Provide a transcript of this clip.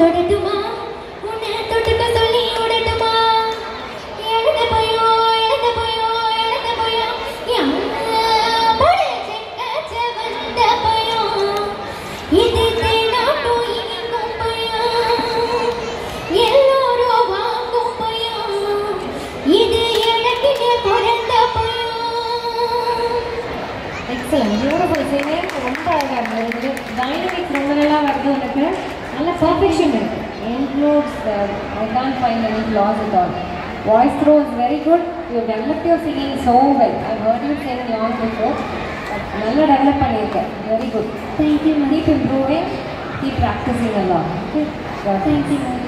தொடட்டுமா உன்னை தொட்டுக்க சொல்லி விடட்டுமா எழுத போயோ எழுத போயோ எழுத போயோ வந்த பயோ இது தேனாட்டும் இனிக்கும் பயோ எல்லோரும் வாங்கும் பயோ இது எனக்கிட்ட பிறந்த பயோ எக்ஸலன்ட் பியூட்டிஃபுல் சிங்கிங் ரொம்ப அழகாக இருந்தது டைனமிக்ஸ் ரொம்ப நல்லா வருது உனக்கு நல்ல பர்ஃபெக்ஷன் இருக்கு includes I can find any flaws at all voice throw is very good you develop your singing so well I heard you sing long before நல்லா டெவலப் பண்ணியிருக்கேன் very good thank you keep improving keep practicing எல்லாம் okay thank you ma'am